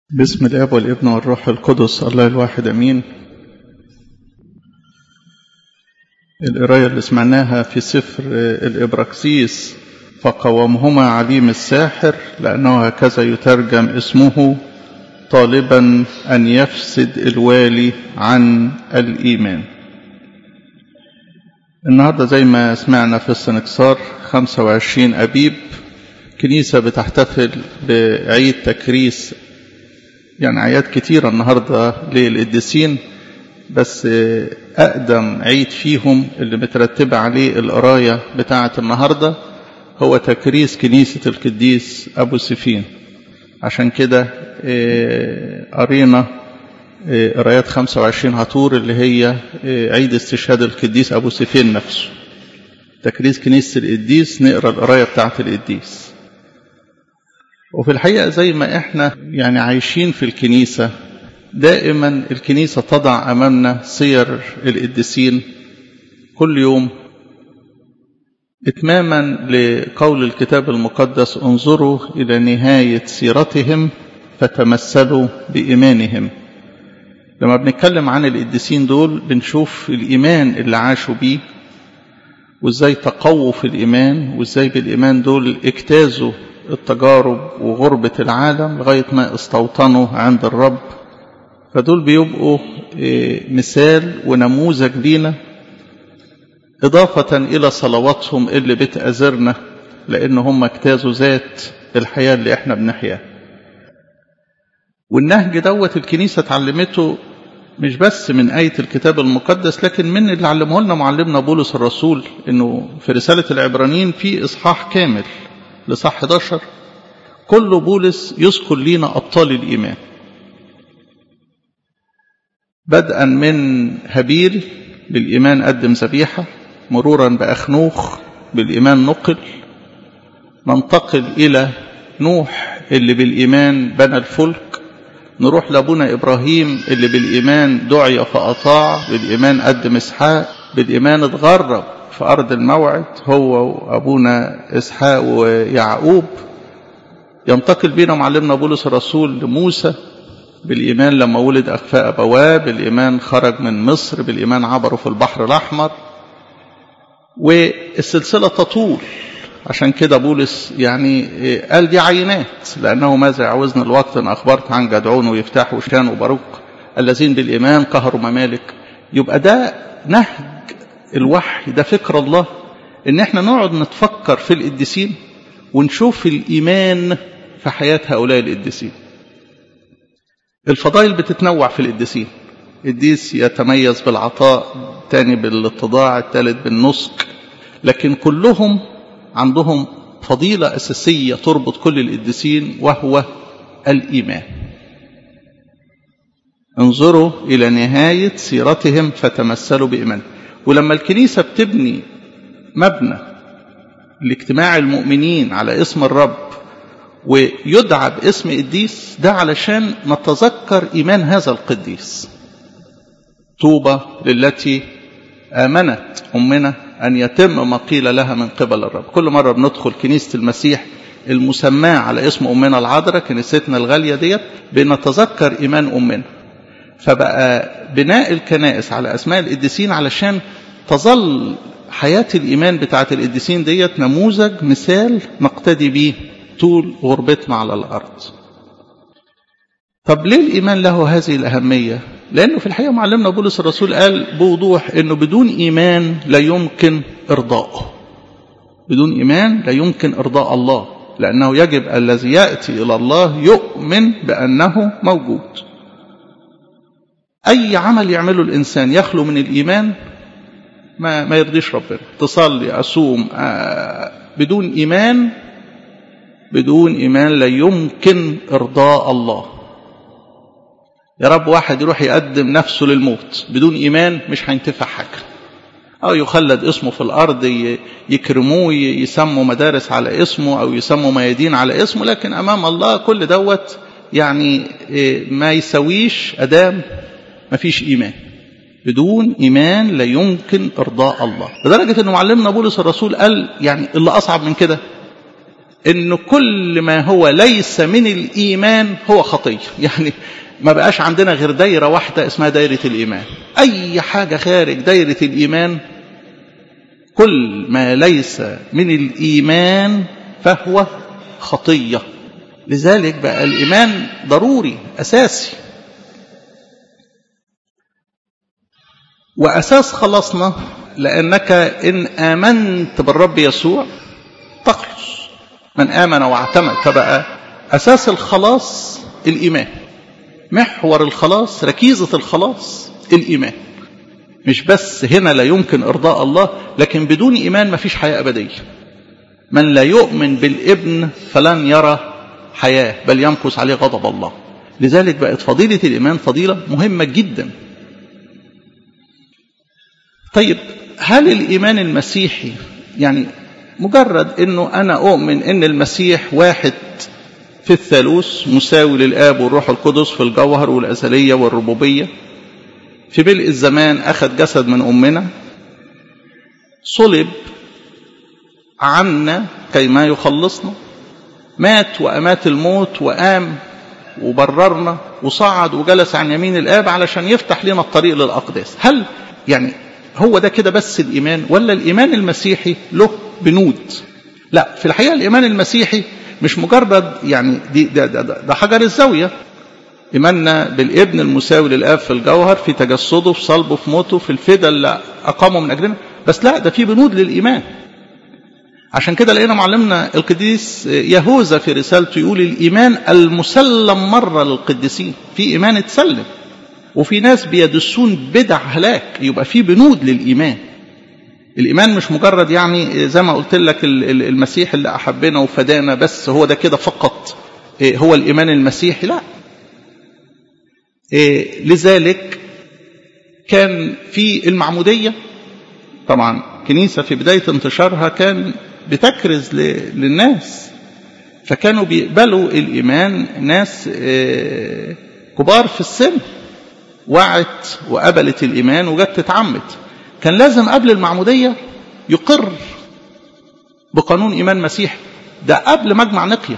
بسم الاب والابن والروح القدس الله الواحد امين القرايه اللي سمعناها في سفر الابراكسيس فقومهما عليم الساحر لانه هكذا يترجم اسمه طالبا ان يفسد الوالي عن الايمان النهارده زي ما سمعنا في السنكسار 25 ابيب كنيسه بتحتفل بعيد تكريس يعني آيات كتيرة النهاردة للقديسين بس أقدم عيد فيهم اللي مترتبة عليه القراية بتاعة النهاردة هو تكريس كنيسة القديس أبو سفين عشان كده قرينا قرايات 25 هطور اللي هي عيد استشهاد القديس أبو سفين نفسه تكريس كنيسة القديس نقرا القراية بتاعة القديس وفي الحقيقة زي ما احنا يعني عايشين في الكنيسة دائما الكنيسة تضع أمامنا سير القديسين كل يوم إتماما لقول الكتاب المقدس انظروا إلى نهاية سيرتهم فتمثلوا بإيمانهم لما بنتكلم عن القديسين دول بنشوف الإيمان اللي عاشوا بيه وإزاي تقووا في الإيمان وإزاي بالإيمان دول اجتازوا التجارب وغربة العالم لغاية ما استوطنوا عند الرب فدول بيبقوا مثال ونموذج لينا إضافة إلى صلواتهم اللي بتأذرنا لأن هم اجتازوا ذات الحياة اللي احنا بنحياها والنهج دوت الكنيسة اتعلمته مش بس من آية الكتاب المقدس لكن من اللي علمه لنا معلمنا بولس الرسول انه في رسالة العبرانيين في اصحاح كامل لصح 11 كل بولس يذكر لينا أبطال الإيمان بدءا من هابيل بالإيمان قدم ذبيحة مرورا بأخنوخ بالإيمان نقل ننتقل إلى نوح اللي بالإيمان بنى الفلك نروح لأبونا إبراهيم اللي بالإيمان دعي فأطاع بالإيمان قدم إسحاق بالإيمان اتغرب في أرض الموعد هو وأبونا إسحاق ويعقوب ينتقل بينا معلمنا بولس الرسول لموسى بالإيمان لما ولد أخفاء أبواه بالإيمان خرج من مصر بالإيمان عبروا في البحر الأحمر والسلسلة تطول عشان كده بولس يعني قال دي عينات لأنه ماذا يعوزنا الوقت إن أخبرت عن جدعون ويفتح وشان وباروك الذين بالإيمان قهروا ممالك يبقى ده نهج الوحي ده فكر الله ان احنا نقعد نتفكر في القديسين ونشوف الايمان في حياة هؤلاء القديسين الفضائل بتتنوع في القديسين القديس يتميز بالعطاء الثاني بالاتضاع الثالث بالنسك لكن كلهم عندهم فضيلة أساسية تربط كل القديسين وهو الإيمان انظروا إلى نهاية سيرتهم فتمثلوا بإيمان ولما الكنيسة بتبني مبنى لاجتماع المؤمنين على اسم الرب ويدعى باسم قديس ده علشان نتذكر إيمان هذا القديس طوبى للتي آمنت أمنا أن يتم ما قيل لها من قبل الرب كل مرة بندخل كنيسة المسيح المسماة على اسم أمنا العذراء كنيستنا الغالية ديت بنتذكر إيمان أمنا فبقى بناء الكنائس على أسماء القديسين علشان تظل حياة الإيمان بتاعة القديسين ديت نموذج مثال نقتدي به طول غربتنا على الأرض طب ليه الإيمان له هذه الأهمية لأنه في الحقيقة معلمنا بولس الرسول قال بوضوح أنه بدون إيمان لا يمكن إرضاءه بدون إيمان لا يمكن إرضاء الله لأنه يجب الذي يأتي إلى الله يؤمن بأنه موجود أي عمل يعمله الإنسان يخلو من الإيمان ما, ما يرضيش ربنا تصلي أصوم آه بدون إيمان بدون إيمان لا يمكن إرضاء الله يا رب واحد يروح يقدم نفسه للموت بدون إيمان مش هينتفع حاجة أو يخلد اسمه في الأرض يكرموه يسموا مدارس على اسمه أو يسموا ميادين على اسمه لكن أمام الله كل دوت يعني ما يسويش أدام ما فيش إيمان بدون إيمان لا يمكن إرضاء الله لدرجة أنه معلمنا بولس الرسول قال يعني اللي أصعب من كده ان كل ما هو ليس من الايمان هو خطيه يعني ما بقاش عندنا غير دايره واحده اسمها دايره الايمان اي حاجه خارج دايره الايمان كل ما ليس من الايمان فهو خطيه لذلك بقى الايمان ضروري اساسي واساس خلاصنا لانك ان امنت بالرب يسوع تخلص من امن واعتمد فبقى اساس الخلاص الايمان محور الخلاص ركيزه الخلاص الايمان مش بس هنا لا يمكن ارضاء الله لكن بدون ايمان ما فيش حياه ابديه من لا يؤمن بالابن فلن يرى حياه بل يمكث عليه غضب الله لذلك بقت فضيله الايمان فضيله مهمه جدا طيب هل الايمان المسيحي يعني مجرد انه انا اؤمن ان المسيح واحد في الثالوث مساوي للاب والروح القدس في الجوهر والازليه والربوبيه في ملء الزمان اخذ جسد من امنا صلب عنا كيما يخلصنا مات وامات الموت وقام وبررنا وصعد وجلس عن يمين الاب علشان يفتح لنا الطريق للاقداس هل يعني هو ده كده بس الايمان ولا الايمان المسيحي له بنود لا في الحقيقه الايمان المسيحي مش مجرد يعني دي ده, ده, ده, ده حجر الزاويه ايماننا بالابن المساوي للاب في الجوهر في تجسده في صلبه في موته في الفدا اللي اقامه من اجلنا بس لا ده في بنود للايمان عشان كده لقينا معلمنا القديس يهوذا في رسالته يقول الايمان المسلم مره للقديسين في ايمان اتسلم وفي ناس بيدسون بدع هلاك يبقى في بنود للايمان الايمان مش مجرد يعني زي ما قلت لك المسيح اللي احبنا وفدانا بس هو ده كده فقط هو الايمان المسيحي لا لذلك كان في المعموديه طبعا كنيسه في بدايه انتشارها كان بتكرز للناس فكانوا بيقبلوا الايمان ناس كبار في السن وعت وقبلت الايمان وجت تتعمد كان لازم قبل المعموديه يقر بقانون ايمان مسيحي ده قبل مجمع نقيه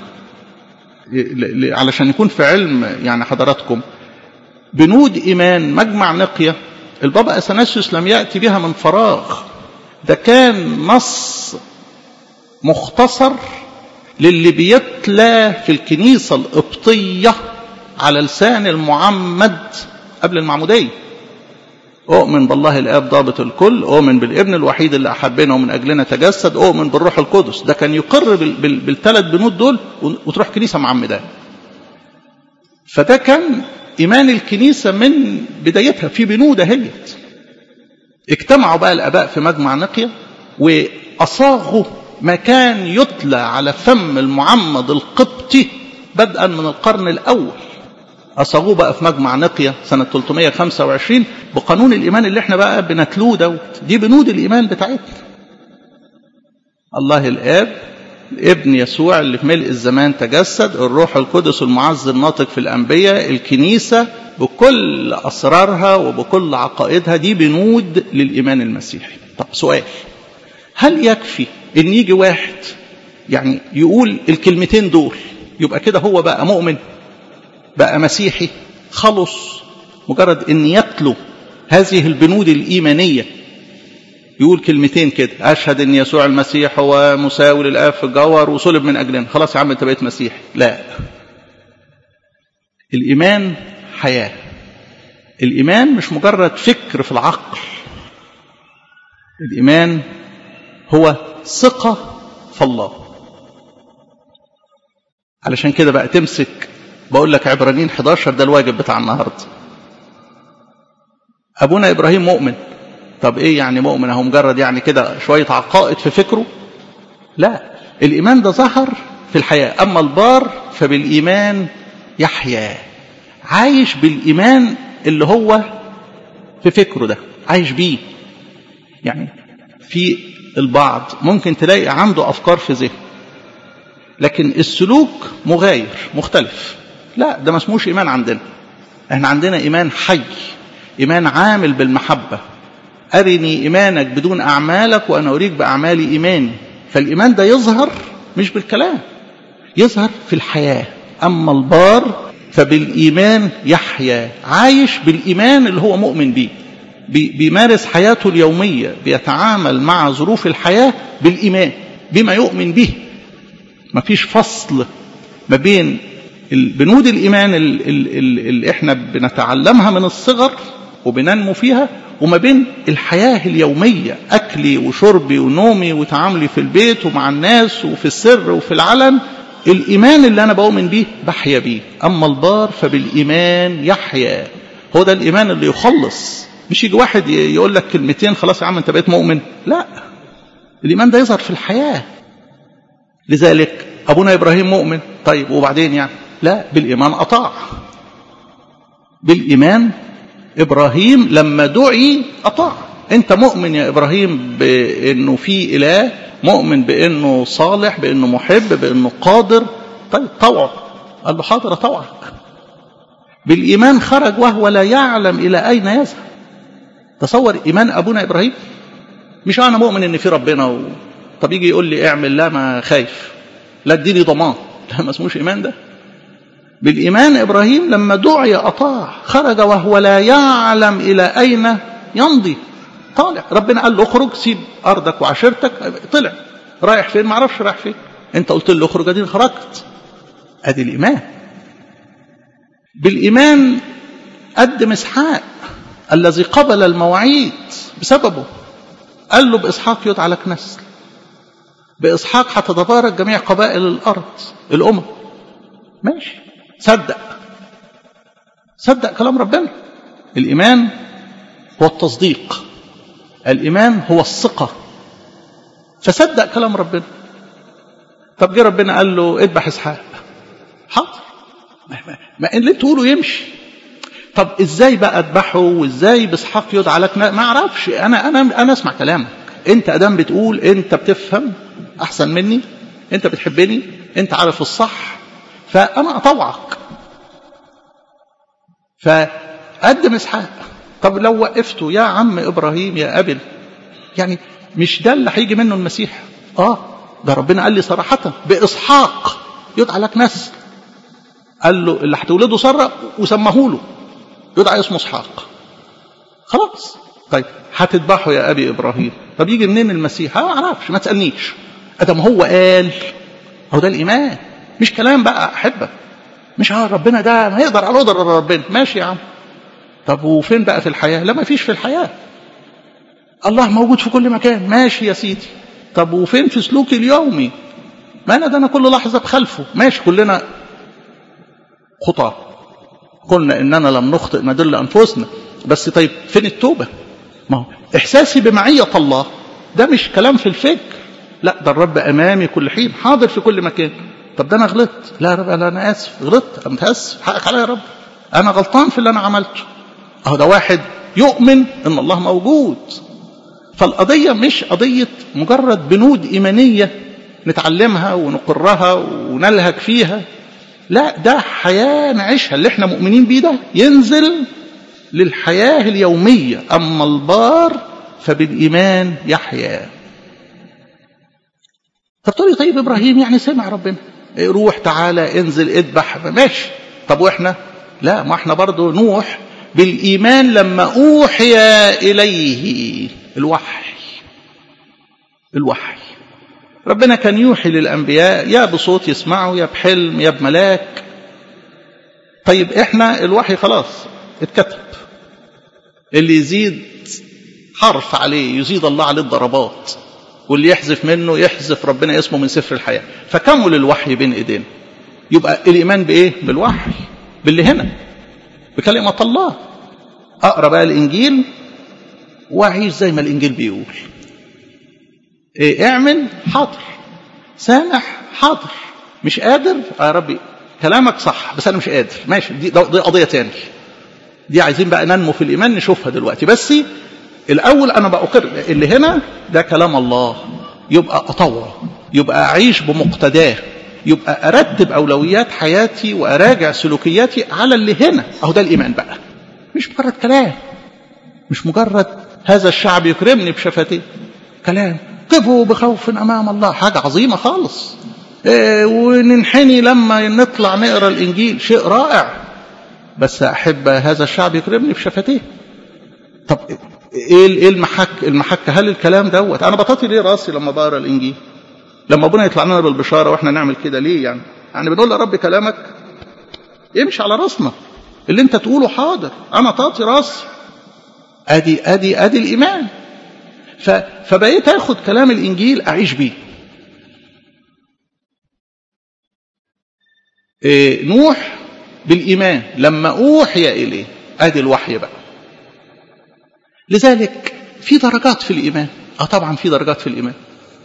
علشان يكون في علم يعني حضراتكم بنود ايمان مجمع نقيه البابا اثناسيوس لم ياتي بها من فراغ ده كان نص مختصر للي بيتلى في الكنيسه القبطيه على لسان المعمد قبل المعموديه أؤمن بالله الآب ضابط الكل أؤمن بالابن الوحيد اللي أحبنا ومن أجلنا تجسد أؤمن بالروح القدس ده كان يقر بالثلاث بنود دول وتروح كنيسة معمدة فده كان إيمان الكنيسة من بدايتها في بنود اهيت اجتمعوا بقى الآباء في مجمع نقية وأصاغوا ما كان يتلى على فم المعمد القبطي بدءا من القرن الأول أصاغوه بقى في مجمع نقية سنة 325 بقانون الإيمان اللي احنا بقى بنتلوه دوت دي بنود الإيمان بتاعتنا الله الآب الابن يسوع اللي في ملء الزمان تجسد الروح القدس المعز الناطق في الأنبياء الكنيسة بكل أسرارها وبكل عقائدها دي بنود للإيمان المسيحي طب سؤال هل يكفي ان يجي واحد يعني يقول الكلمتين دول يبقى كده هو بقى مؤمن بقى مسيحي خلص مجرد ان يتلو هذه البنود الايمانيه يقول كلمتين كده اشهد ان يسوع المسيح هو مساوي للاب في الجوهر وصلب من اجلنا خلاص يا عم انت بقيت مسيحي لا الايمان حياه الايمان مش مجرد فكر في العقل الايمان هو ثقه في الله علشان كده بقى تمسك بقول لك عبرانيين 11 ده الواجب بتاع النهارده ابونا ابراهيم مؤمن طب ايه يعني مؤمن اهو مجرد يعني كده شويه عقائد في فكره لا الايمان ده ظهر في الحياه اما البار فبالايمان يحيا عايش بالايمان اللي هو في فكره ده عايش بيه يعني في البعض ممكن تلاقي عنده افكار في ذهنه لكن السلوك مغاير مختلف لا ده ما اسموش ايمان عندنا احنا عندنا ايمان حي ايمان عامل بالمحبه ارني ايمانك بدون اعمالك وانا اريك باعمالي ايماني فالايمان ده يظهر مش بالكلام يظهر في الحياة أما البار فبالإيمان يحيا عايش بالإيمان اللي هو مؤمن بيه بيمارس حياته اليومية بيتعامل مع ظروف الحياة بالإيمان بما يؤمن به مفيش فصل ما بين بنود الإيمان اللي احنا بنتعلمها من الصغر وبننمو فيها وما بين الحياة اليومية أكلي وشربي ونومي وتعاملي في البيت ومع الناس وفي السر وفي العلن الإيمان اللي أنا بؤمن بيه بحيا بيه أما البار فبالإيمان يحيا هو ده الإيمان اللي يخلص مش يجي واحد يقول لك كلمتين خلاص يا عم أنت بقيت مؤمن لا الإيمان ده يظهر في الحياة لذلك أبونا إبراهيم مؤمن طيب وبعدين يعني لا بالإيمان أطاع بالإيمان إبراهيم لما دعي أطاع أنت مؤمن يا إبراهيم بأنه في إله مؤمن بأنه صالح بأنه محب بأنه قادر طيب طوعه قال له حاضر أطوعك بالإيمان خرج وهو لا يعلم إلى أين يذهب تصور إيمان أبونا إبراهيم مش أنا مؤمن إن في ربنا و... طب يجي يقول لي اعمل لا ما خايف لا اديني ضمان لا ما اسموش إيمان ده بالإيمان إبراهيم لما دعي أطاع خرج وهو لا يعلم إلى أين يمضي طالع ربنا قال له اخرج سيب أرضك وعشيرتك طلع رايح فين ما اعرفش رايح فين انت قلت له اخرج اديني خرجت ادي الإيمان بالإيمان قدم إسحاق الذي قبل المواعيد بسببه قال له بإسحاق يدعى لك نسل بإسحاق هتتبارك جميع قبائل الأرض الأمم ماشي صدق صدق كلام ربنا الإيمان هو التصديق الإيمان هو الثقة فصدق كلام ربنا طب جه ربنا قال له اذبح اسحاق حاضر ما, ما, ما اللي تقوله يمشي طب ازاي بقى اذبحه وازاي باسحاق يدعى لك ما اعرفش انا انا انا اسمع كلامك انت ادام بتقول انت بتفهم احسن مني انت بتحبني انت عارف الصح فانا اطوعك فقدم اسحاق طب لو وقفته يا عم ابراهيم يا ابل يعني مش ده اللي هيجي منه المسيح اه ده ربنا قال لي صراحه باسحاق يدعى لك نسل قال له اللي هتولده سره وسماه له يدعى اسمه اسحاق خلاص طيب هتذبحه يا ابي ابراهيم طب يجي منين المسيح ما اعرفش ما تسالنيش ادم هو قال هو ده الايمان مش كلام بقى احبه مش اه ربنا ده ما يقدر على قدر ربنا ماشي يا عم طب وفين بقى في الحياه لا ما فيش في الحياه الله موجود في كل مكان ماشي يا سيدي طب وفين في سلوكي اليومي ما انا ده انا كل لحظه بخلفه ماشي كلنا خطاه قلنا اننا لم نخطئ ندل انفسنا بس طيب فين التوبه ما هو احساسي بمعيه الله ده مش كلام في الفكر لا ده الرب امامي كل حين حاضر في كل مكان طب ده انا غلطت لا يا رب انا اسف غلطت انا متاسف حقك عليا يا رب انا غلطان في اللي انا عملته اهو ده واحد يؤمن ان الله موجود فالقضيه مش قضيه مجرد بنود ايمانيه نتعلمها ونقرها ونلهج فيها لا ده حياه نعيشها اللي احنا مؤمنين بيه ده ينزل للحياه اليوميه اما البار فبالايمان يحيا طب تقولي طيب ابراهيم يعني سمع ربنا روح تعالى انزل اذبح ماشي طب واحنا لا ما احنا برضو نوح بالايمان لما اوحي اليه الوحي الوحي ربنا كان يوحي للانبياء يا بصوت يسمعوا يا بحلم يا بملاك طيب احنا الوحي خلاص اتكتب اللي يزيد حرف عليه يزيد الله عليه الضربات واللي يحذف منه يحذف ربنا اسمه من سفر الحياة فكمل الوحي بين ايدينا يبقى الإيمان بإيه بالوحي باللي هنا بكلمة الله أقرأ بقى الإنجيل وأعيش زي ما الإنجيل بيقول إيه اعمل حاضر سامح حاضر مش قادر يا ربي كلامك صح بس أنا مش قادر ماشي دي, دي قضية تاني دي عايزين بقى ننمو في الإيمان نشوفها دلوقتي بس الأول أنا بأقر اللي هنا ده كلام الله يبقى أطوع يبقى أعيش بمقتداه يبقى أرتب أولويات حياتي وأراجع سلوكياتي على اللي هنا أهو ده الإيمان بقى مش مجرد كلام مش مجرد هذا الشعب يكرمني بشفتيه كلام قفوا بخوف أمام الله حاجة عظيمة خالص إيه وننحني لما نطلع نقرا الانجيل شيء رائع بس احب هذا الشعب يكرمني بشفتيه طب ايه ايه المحك المحك هل الكلام دوت انا بطاطي ليه راسي لما بقرا الانجيل لما ابونا يطلع لنا بالبشاره واحنا نعمل كده ليه يعني يعني بنقول يا رب كلامك يمشي على راسنا اللي انت تقوله حاضر انا طاطي راسي ادي ادي ادي الايمان ف فبقيت اخد كلام الانجيل اعيش بيه إيه نوح بالايمان لما اوحي اليه ادي الوحي بقى لذلك في درجات في الايمان اه طبعا في درجات في الايمان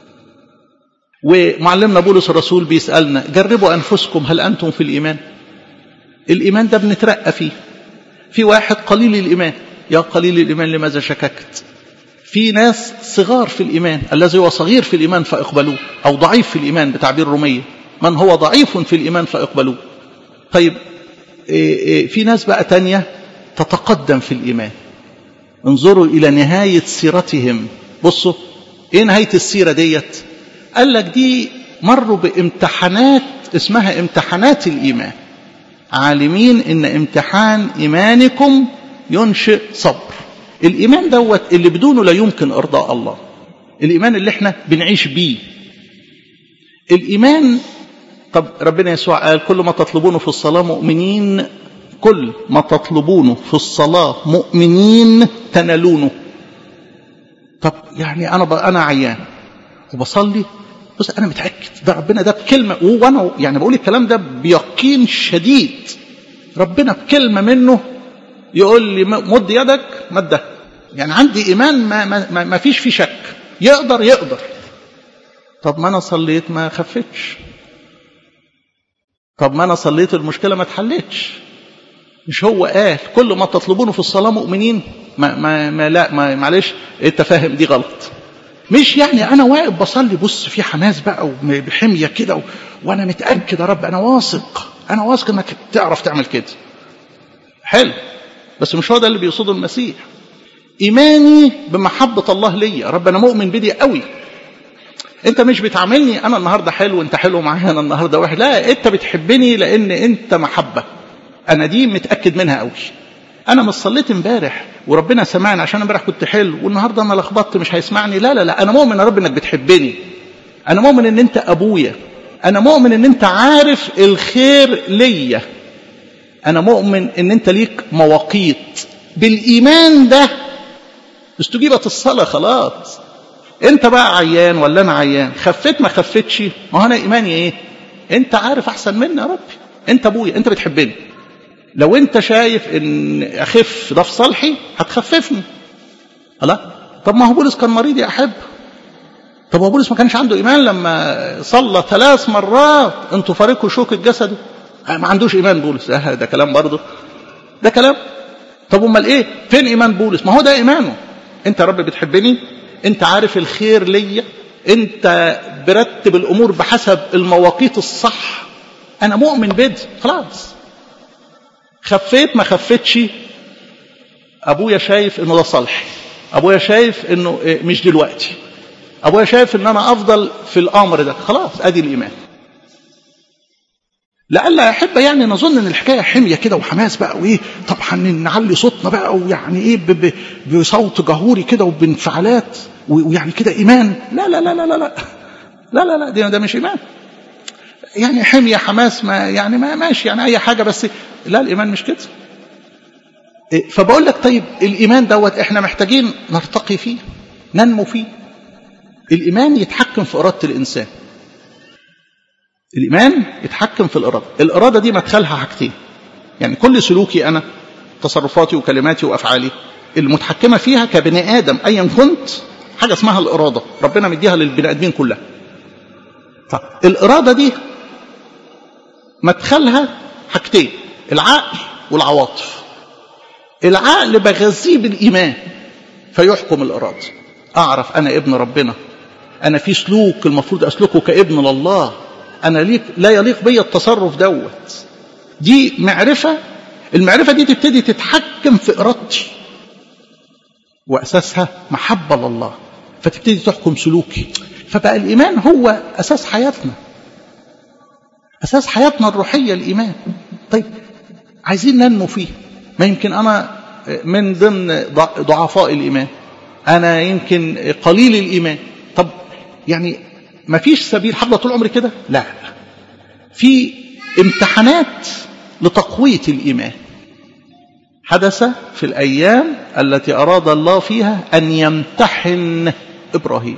ومعلمنا بولس الرسول بيسالنا جربوا انفسكم هل انتم في الايمان الايمان ده بنترقى فيه في واحد قليل الايمان يا قليل الايمان لماذا شككت في ناس صغار في الايمان الذي هو صغير في الايمان فاقبلوه او ضعيف في الايمان بتعبير روميه من هو ضعيف في الايمان فاقبلوه طيب في ناس بقى تانية تتقدم في الايمان انظروا الى نهايه سيرتهم بصوا ايه نهايه السيره ديت قال لك دي مروا بامتحانات اسمها امتحانات الايمان عالمين ان امتحان ايمانكم ينشئ صبر الايمان دوت اللي بدونه لا يمكن ارضاء الله الايمان اللي احنا بنعيش بيه الايمان طب ربنا يسوع قال كل ما تطلبونه في الصلاه مؤمنين كل ما تطلبونه في الصلاه مؤمنين تنالونه طب يعني انا انا عيان وبصلي بص انا متاكد ده ربنا ده بكلمه وانا يعني بقول الكلام ده بيقين شديد ربنا بكلمه منه يقول لي مد يدك مده يعني عندي ايمان ما, ما, ما فيش فيه شك يقدر يقدر طب ما انا صليت ما خفتش طب ما انا صليت المشكله ما اتحلتش مش هو قال كل ما تطلبونه في الصلاه مؤمنين ما, ما, ما لا ما معلش انت فاهم دي غلط مش يعني انا واقف بصلي بص في حماس بقى وبحميه كده و... وانا متاكد يا رب انا واثق انا واثق انك تعرف تعمل كده حلو بس مش هو ده اللي بيقصده المسيح ايماني بمحبه الله ليا رب انا مؤمن بدي قوي انت مش بتعاملني انا النهارده حلو انت حلو معايا انا النهارده واحد لا انت بتحبني لان انت محبه انا دي متاكد منها قوي انا مش صليت امبارح وربنا سمعني عشان امبارح كنت حلو والنهارده انا لخبطت مش هيسمعني لا لا لا انا مؤمن يا رب انك بتحبني انا مؤمن ان انت ابويا انا مؤمن ان انت عارف الخير ليا انا مؤمن ان انت ليك مواقيت بالايمان ده استجيبت الصلاه خلاص انت بقى عيان ولا انا عيان خفيت ما خفتش ما هو انا ايماني ايه انت عارف احسن مني يا ربي انت ابويا انت بتحبني لو انت شايف ان اخف ده في صالحي هتخففني لا طب ما هو بولس كان مريض يا احب طب هو بولس ما كانش عنده ايمان لما صلى ثلاث مرات ان تفارقوا شوك الجسد ما عندوش ايمان بولس ده, ده كلام برضه ده كلام طب امال ايه فين ايمان بولس ما هو ده ايمانه انت يا رب بتحبني انت عارف الخير ليا انت برتب الامور بحسب المواقيت الصح انا مؤمن بده خلاص خفيت ما خفتش ابويا شايف انه ده صالح ابويا شايف انه مش دلوقتي ابويا شايف ان انا افضل في الامر ده خلاص ادي الايمان لألا يحب يعني نظن ان الحكايه حميه كده وحماس بقى وايه طب هنعلي صوتنا بقى ويعني ايه بصوت جهوري كده وبانفعالات ويعني كده ايمان لا لا لا لا لا لا لا لا لا ده, ده مش ايمان يعني حميه حماس ما يعني ما ماشي يعني اي حاجه بس لا الايمان مش كده فبقول لك طيب الايمان دوت احنا محتاجين نرتقي فيه ننمو فيه الايمان يتحكم في اراده الانسان الايمان يتحكم في الاراده الاراده دي مدخلها حاجتين يعني كل سلوكي انا تصرفاتي وكلماتي وافعالي المتحكمه فيها كبني ادم ايا كنت حاجه اسمها الاراده ربنا مديها للبني ادمين كلها طب الاراده دي مدخلها حاجتين العقل والعواطف العقل بغذيه بالايمان فيحكم الاراده اعرف انا ابن ربنا انا في سلوك المفروض اسلكه كابن لله انا ليك لا يليق بي التصرف دوت دي معرفه المعرفه دي تبتدي تتحكم في ارادتي واساسها محبه لله فتبتدي تحكم سلوكي فبقى الايمان هو اساس حياتنا أساس حياتنا الروحية الإيمان طيب عايزين ننمو فيه ما يمكن أنا من ضمن ضعفاء الإيمان أنا يمكن قليل الإيمان طب يعني ما فيش سبيل حفظة طول عمري كده لا في امتحانات لتقوية الإيمان حدث في الأيام التي أراد الله فيها أن يمتحن إبراهيم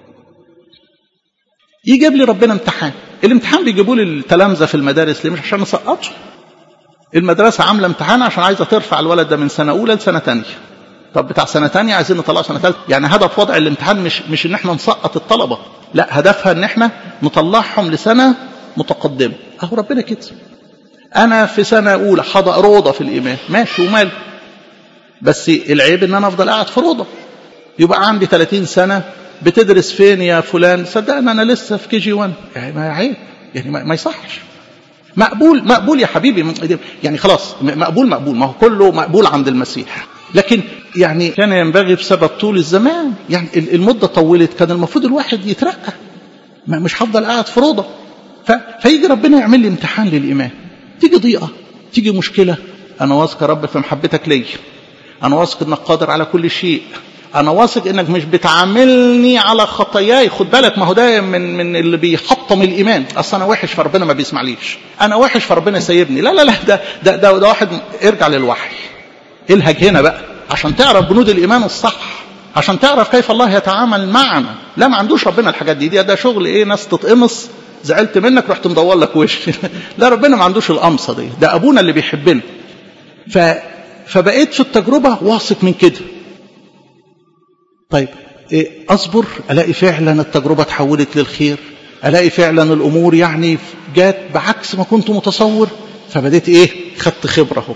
يجيب لي ربنا امتحان الامتحان بيجيبوا لي التلامذة في المدارس ليه مش عشان نسقطه المدرسة عاملة امتحان عشان عايزة ترفع الولد ده من سنة أولى لسنة تانية طب بتاع سنة تانية عايزين نطلعه سنة ثالثة يعني هدف وضع الامتحان مش مش ان احنا نسقط الطلبة لا هدفها ان احنا نطلعهم لسنة متقدمة اهو ربنا كده انا في سنة اولى حضر روضة في الايمان ماشي ومال بس العيب ان انا افضل قاعد في روضة يبقى عندي 30 سنة بتدرس فين يا فلان صدقني انا لسه في كي جي 1 يعني ما عيب يعني ما, ما يصحش مقبول مقبول يا حبيبي يعني خلاص مقبول مقبول ما هو كله مقبول عند المسيح لكن يعني كان ينبغي بسبب طول الزمان يعني المدة طولت كان المفروض الواحد يترقى مش هفضل قاعد في روضة فيجي ربنا يعمل لي امتحان للإيمان تيجي ضيقة تيجي مشكلة أنا واثق يا رب في محبتك ليا أنا واثق إنك قادر على كل شيء أنا واثق إنك مش بتعاملني على خطاياي خد بالك ما هو ده من من اللي بيحطم الإيمان أصل أنا وحش فربنا ما بيسمعليش أنا وحش فربنا سايبني لا لا لا ده ده ده, ده واحد ارجع للوحي الهج هنا بقى عشان تعرف بنود الإيمان الصح عشان تعرف كيف الله يتعامل معنا لا ما عندوش ربنا الحاجات دي دي ده شغل ايه ناس تتقمص زعلت منك رحت مدور لك وش لا ربنا ما عندوش القمصه دي ده ابونا اللي بيحبنا ف فبقيت في التجربه واثق من كده طيب إيه اصبر الاقي فعلا التجربه اتحولت للخير الاقي فعلا الامور يعني جات بعكس ما كنت متصور فبديت ايه خدت خبره اهو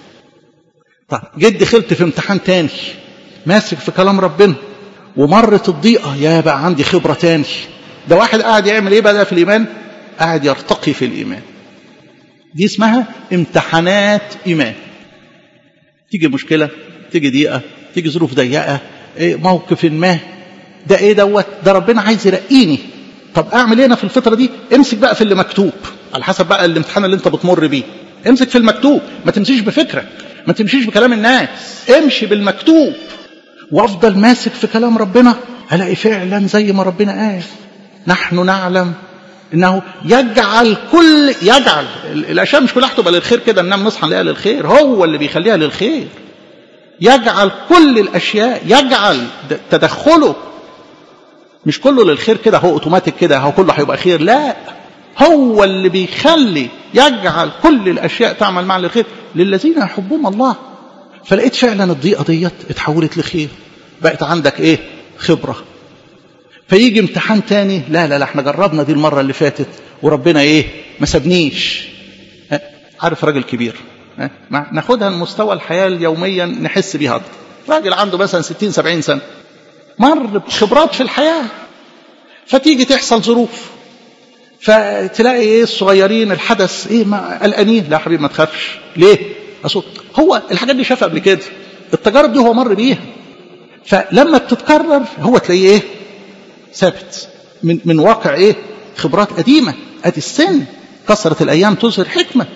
طيب جيت دخلت في امتحان تاني ماسك في كلام ربنا ومرت الضيقه يا بقى عندي خبره تاني ده واحد قاعد يعمل ايه بقى في الايمان قاعد يرتقي في الايمان دي اسمها امتحانات ايمان تيجي مشكله تيجي ضيقه تيجي ظروف ضيقه إيه موقف ما ده ايه دوت ده ربنا عايز يرقيني طب اعمل ايه انا في الفتره دي امسك بقى في اللي مكتوب على حسب بقى الامتحان اللي انت بتمر بيه امسك في المكتوب ما تمشيش بفكرك ما تمشيش بكلام الناس امشي بالمكتوب وافضل ماسك في كلام ربنا الاقي فعلا زي ما ربنا قال نحن نعلم انه يجعل كل يجعل الاشياء مش كلها هتبقى للخير كده ننام نصحى نلاقيها للخير هو اللي بيخليها للخير يجعل كل الاشياء يجعل تدخله مش كله للخير كده هو اوتوماتيك كده هو كله هيبقى خير لا هو اللي بيخلي يجعل كل الاشياء تعمل مع الخير للذين يحبون الله فلقيت فعلا الضيقه ديت اتحولت لخير بقت عندك ايه خبره فيجي امتحان تاني لا لا لا احنا جربنا دي المره اللي فاتت وربنا ايه ما سابنيش عارف راجل كبير ناخدها لمستوى الحياه اليوميه نحس بيها اكتر راجل عنده مثلا 60 70 سنه مر بخبرات في الحياه فتيجي تحصل ظروف فتلاقي ايه الصغيرين الحدث ايه ما قلقانين لا يا حبيبي ما تخافش ليه أصول هو الحاجات دي شافها قبل كده التجارب دي هو مر بيها فلما بتتكرر هو تلاقيه ايه ثابت من من واقع ايه خبرات قديمه ادي السن كثره الايام تظهر حكمه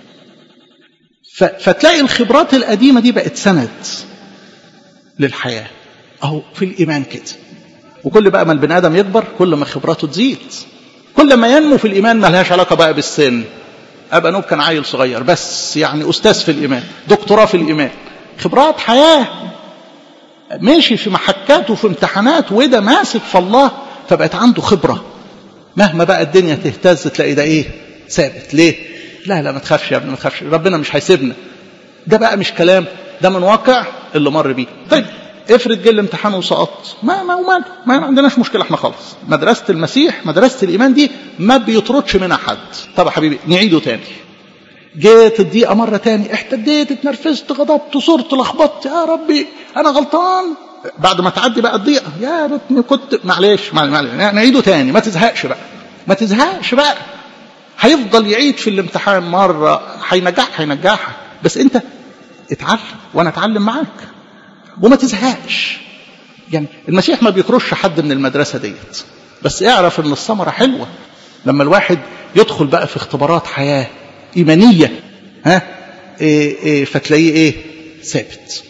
فتلاقي الخبرات القديمه دي بقت سند للحياه اهو في الايمان كده وكل بقى ما البني ادم يكبر كل ما خبراته تزيد كل ما ينمو في الايمان ما لهاش علاقه بقى بالسن ابا نوب كان عيل صغير بس يعني استاذ في الايمان دكتوراه في الايمان خبرات حياه ماشي في محكات وفي امتحانات وده ماسك في الله فبقت عنده خبره مهما بقى الدنيا تهتز تلاقي ده ايه ثابت ليه لا لا ما تخافش يا ابني ما تخافش ربنا مش هيسيبنا ده بقى مش كلام ده من واقع اللي مر بيه طيب افرض جه الامتحان وسقطت ما ما ومال ما عندناش مشكله احنا خالص مدرسه المسيح مدرسه الايمان دي ما بيطردش منها حد طب يا حبيبي نعيده تاني جيت الضيقه مره تاني احتديت اتنرفزت غضبت صرت لخبطت يا ربي انا غلطان بعد ما تعدي بقى الضيقه يا ريتني كنت معلش معلش نعيده تاني ما تزهقش بقى ما تزهقش بقى هيفضل يعيد في الامتحان مره هينجح هينجحك بس انت اتعلم وانا اتعلم معاك وما تزهقش يعني المسيح ما بيكرش حد من المدرسه ديت بس اعرف ان الثمره حلوه لما الواحد يدخل بقى في اختبارات حياة إيمانية ها إيه إيه فتلاقيه إيه ثابت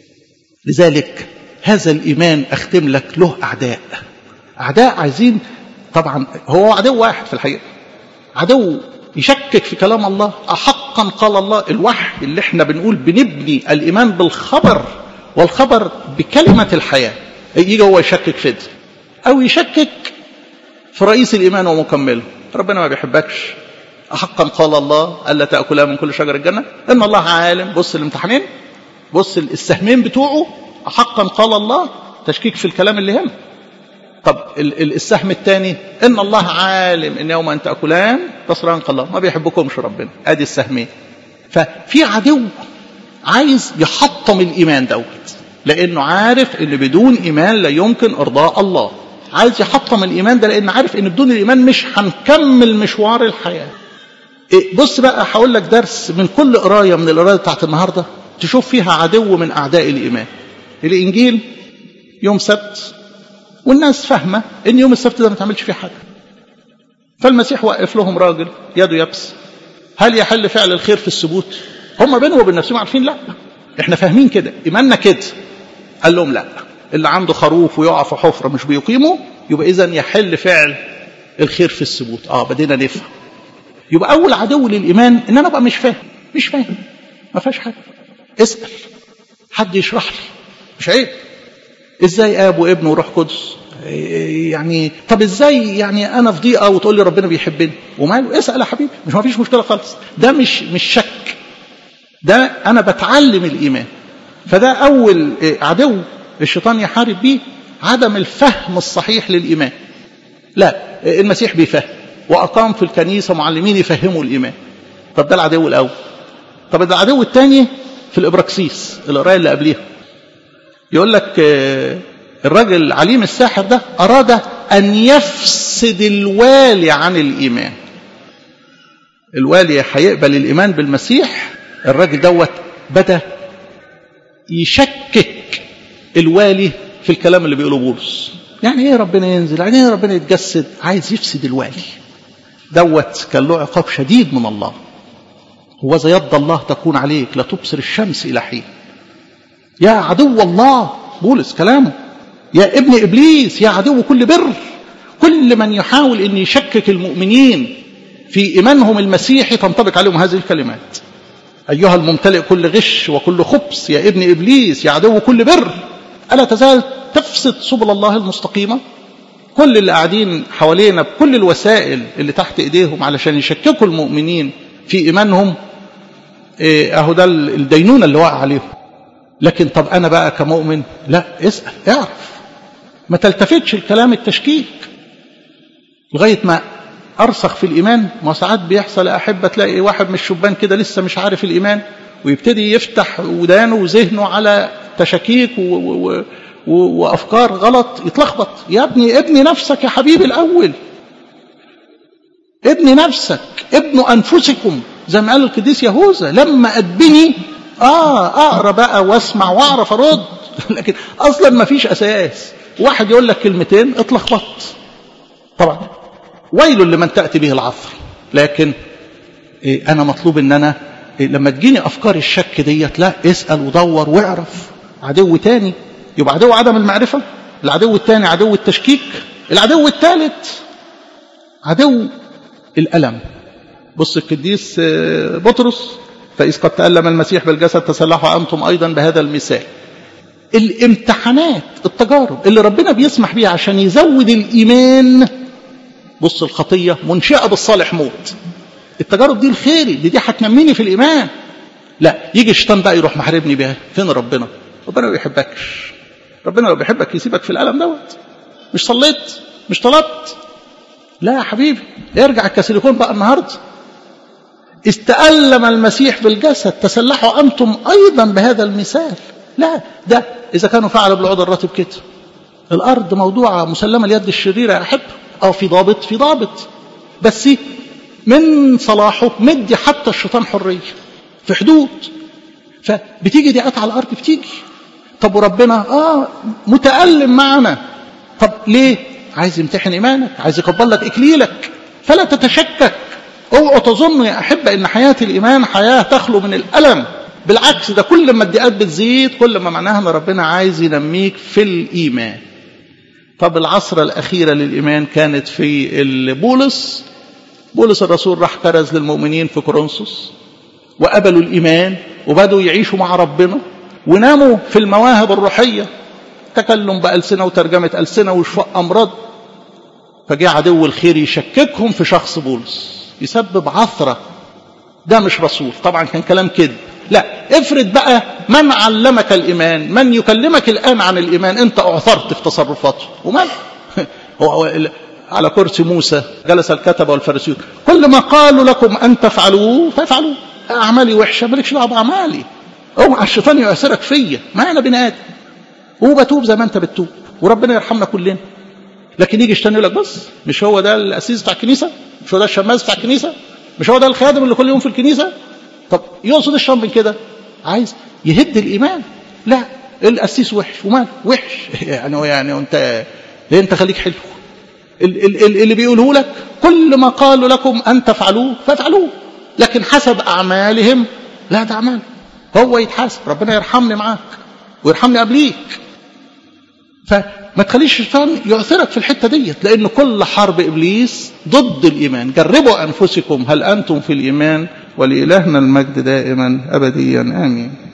لذلك هذا الإيمان أختم لك له أعداء أعداء عايزين طبعا هو عدو واحد في الحقيقة عدو يشكك في كلام الله أحقا قال الله الوحي اللي احنا بنقول بنبني الإيمان بالخبر والخبر بكلمة الحياة يجي هو يشكك في ده أو يشكك في رئيس الإيمان ومكمله ربنا ما بيحبكش أحقا قال الله ألا تأكلا من كل شجر الجنة إن الله عالم بص الامتحانين بص السهمين بتوعه أحقا قال الله تشكيك في الكلام اللي هنا طب السهم الثاني إن الله عالم إن يوم أن تأكلان تصران قال الله ما بيحبكمش ربنا أدي السهمين ففي عدو عايز يحطم الإيمان دوت لأنه عارف إن بدون إيمان لا يمكن إرضاء الله عايز يحطم الإيمان ده لأن عارف إن بدون الإيمان مش هنكمل مشوار الحياة إيه بص بقى هقول لك درس من كل قراية من القراية بتاعت النهاردة تشوف فيها عدو من أعداء الإيمان الإنجيل يوم سبت والناس فاهمة إن يوم السبت ده ما تعملش فيه حاجة فالمسيح وقف لهم راجل يده يبس هل يحل فعل الخير في السبوت هم بينهم وبين نفسهم عارفين لا احنا فاهمين كده ايماننا كده قال لهم لا اللي عنده خروف ويقع في حفرة مش بيقيمه يبقى إذا يحل فعل الخير في السبوت اه بدينا نفهم يبقى أول عدو للإيمان إن أنا أبقى مش فاهم مش فاهم ما فيهاش حاجة اسأل حد يشرح لي مش عيب ازاي اب وابن وروح قدس يعني طب ازاي يعني انا في ضيقه وتقول لي ربنا بيحبني وماله اسال يا حبيبي مش ما فيش مشكله خالص ده مش مش شك ده انا بتعلم الايمان فده اول عدو الشيطان يحارب بيه عدم الفهم الصحيح للايمان لا المسيح بيفهم واقام في الكنيسه معلمين يفهموا الايمان طب ده العدو الاول طب ده العدو الثاني في الابراكسيس القرايه اللي قبليها يقول لك الراجل عليم الساحر ده أراد أن يفسد الوالي عن الإيمان الوالي هيقبل الإيمان بالمسيح الراجل دوت بدأ يشكك الوالي في الكلام اللي بيقوله بولس يعني ايه ربنا ينزل يعني ايه ربنا يتجسد عايز يفسد الوالي دوت كان له عقاب شديد من الله هو زي يد الله تكون عليك لا تبصر الشمس إلى حين يا عدو الله بولس كلامه يا ابن إبليس يا عدو كل بر كل من يحاول أن يشكك المؤمنين في إيمانهم المسيحي تنطبق عليهم هذه الكلمات أيها الممتلئ كل غش وكل خبث يا ابن إبليس يا عدو كل بر ألا تزال تفسد سبل الله المستقيمة كل اللي قاعدين حوالينا بكل الوسائل اللي تحت إيديهم علشان يشككوا المؤمنين في إيمانهم إيه أهو ده الدينونة اللي وقع عليهم لكن طب أنا بقى كمؤمن لا اسأل اعرف ما تلتفتش الكلام التشكيك لغاية ما أرسخ في الإيمان ما ساعات بيحصل يا أحبة تلاقي واحد من الشبان كده لسه مش عارف الإيمان ويبتدي يفتح ودانه وذهنه على تشكيك و و و وأفكار غلط يتلخبط يا ابني ابني نفسك يا حبيبي الأول ابني نفسك ابنوا أنفسكم زي ما قال القديس يهوذا لما أدبني آه أقرأ بقى واسمع وأعرف أرد لكن أصلا ما فيش أساس واحد يقول لك كلمتين اتلخبطت طبعا ويل لمن تأتي به العصر لكن إيه أنا مطلوب أن أنا إيه لما تجيني أفكار الشك ديت لا اسأل ودور واعرف عدو تاني يبقى عدو عدم المعرفة العدو الثاني عدو التشكيك العدو الثالث عدو الألم بص القديس بطرس فإذ قد تألم المسيح بالجسد تسلحوا أنتم أيضا بهذا المثال الامتحانات التجارب اللي ربنا بيسمح بيها عشان يزود الإيمان بص الخطية منشئة بالصالح موت التجارب دي الخيري دي دي هتنميني في الإيمان لا يجي الشيطان بقى يروح محاربني بيها فين ربنا ربنا ما بيحبكش ربنا لو بيحبك يسيبك في الألم دوت مش صليت مش طلبت لا يا حبيبي ارجع الكاسيليكون بقى النهارده استألم المسيح بالجسد تسلحوا أنتم أيضا بهذا المثال لا ده إذا كانوا فعلوا بالعود الراتب كده الأرض موضوعة مسلمة ليد الشريرة يا أحب أو في ضابط في ضابط بس من صلاحه مدي حتى الشيطان حرية في حدود فبتيجي دقات على الأرض بتيجي طب وربنا آه متألم معنا طب ليه عايز يمتحن إيمانك عايز يقبل لك إكليلك فلا تتشكك اوعوا تظنوا يا أحبة إن حياة الإيمان حياة تخلو من الألم بالعكس ده كل ما الدقات بتزيد كل ما معناها ان ربنا عايز ينميك في الايمان طب العصر الاخيره للايمان كانت في بولس بولس الرسول راح كرز للمؤمنين في كورنثوس وقبلوا الايمان وبدوا يعيشوا مع ربنا وناموا في المواهب الروحيه تكلم بألسنة وترجمة ألسنة وشفاء أمراض فجاء عدو الخير يشككهم في شخص بولس يسبب عثرة ده مش رسول طبعا كان كلام كده لا افرض بقى من علمك الإيمان من يكلمك الآن عن الإيمان أنت أعثرت في تصرفاته ومال هو على كرسي موسى جلس الكتبة والفريسيون كل ما قالوا لكم أن تفعلوه فافعلوه أعمالي وحشة مالكش دعوة بأعمالي اوعى الشيطان يؤثرك فيا ما أنا بني آدم وبتوب زي ما أنت بتتوب وربنا يرحمنا كلنا لكن يجي الشيطان يقول لك بص مش هو ده الأسيس بتاع الكنيسة مش هو ده الشماس بتاع الكنيسة مش هو ده الخادم اللي كل يوم في الكنيسة طب يقصد الشيطان من كده عايز يهد الإيمان لا القسيس وحش ومال وحش يعني يعني انت ليه انت خليك حلو اللي بيقوله لك كل ما قالوا لكم ان تفعلوه فافعلوه لكن حسب اعمالهم لا ده اعمال هو يتحاسب ربنا يرحمني معاك ويرحمني قبليك فما تخليش الشيطان يعثرك في الحته ديت لان كل حرب ابليس ضد الايمان جربوا انفسكم هل انتم في الايمان ولالهنا المجد دائما ابديا امين